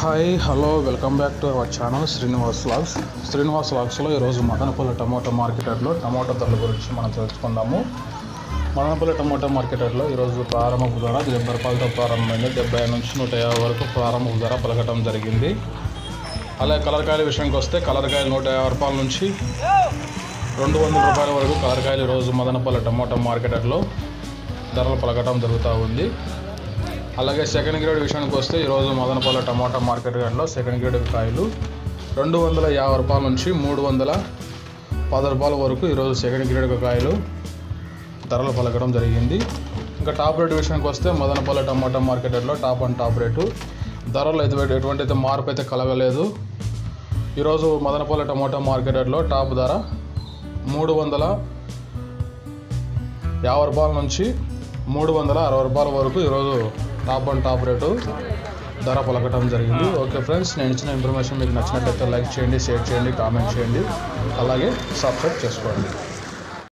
hi hello welcome back to our channel Srinivas logs Srinivas లాగ్స్లో ఈరోజు Madanapalle tomato మార్కెట్లో టమాటో ధరల గురించి మనం తెలుసుకుందాము మదనపల్లి టమాటో మార్కెట్లో ఈరోజు ప్రారంభపు ధర డెబ్బై రూపాయలతో ప్రారంభమైంది డెబ్బై నుంచి నూట యాభై వరకు ప్రారంభపు ధర పలకటం జరిగింది అలాగే కలర్కాయల విషయానికి వస్తే కలర్కాయలు నూట యాభై రూపాయల నుంచి రెండు వందల రూపాయల వరకు కలర్కాయలు ఈరోజు మదనపల్లి టమాటో మార్కెట్లో ధరలు పలకటం జరుగుతూ ఉంది అలాగే సెకండ్ గ్రేడ్ విషయానికి వస్తే ఈరోజు మదనపల్లి టమాటా మార్కెట్ యార్డ్లో సెకండ్ గ్రేడ్ కాయలు రెండు వందల యాభై రూపాయల నుంచి మూడు వందల పది రూపాయల వరకు ఈరోజు సెకండ్ గ్రేడ్ కాయలు ధరలు పలకడం జరిగింది ఇంకా టాప్ రేట్ విషయానికి వస్తే మదనపల్లి టమాటా మార్కెట్ యార్డ్లో టాప్ అండ్ టాప్ రేటు ధరలు ఎటువంటి ఎటువంటి అయితే మార్పు అయితే కలగలేదు ఈరోజు మదనపల్లి టమాటా మార్కెట్ యార్డ్లో టాప్ ధర మూడు వందల యాభై రూపాయల నుంచి మూడు వందల అరవై రూపాయల వరకు ఈరోజు టాప్ అండ్ టాప్ రేటు ధర పలకటం జరిగింది ఓకే ఫ్రెండ్స్ నేను ఇచ్చిన ఇన్ఫర్మేషన్ మీకు నచ్చినట్లయితే లైక్ చేయండి షేర్ చేయండి కామెంట్ చేయండి అలాగే సబ్స్క్రైబ్ చేసుకోండి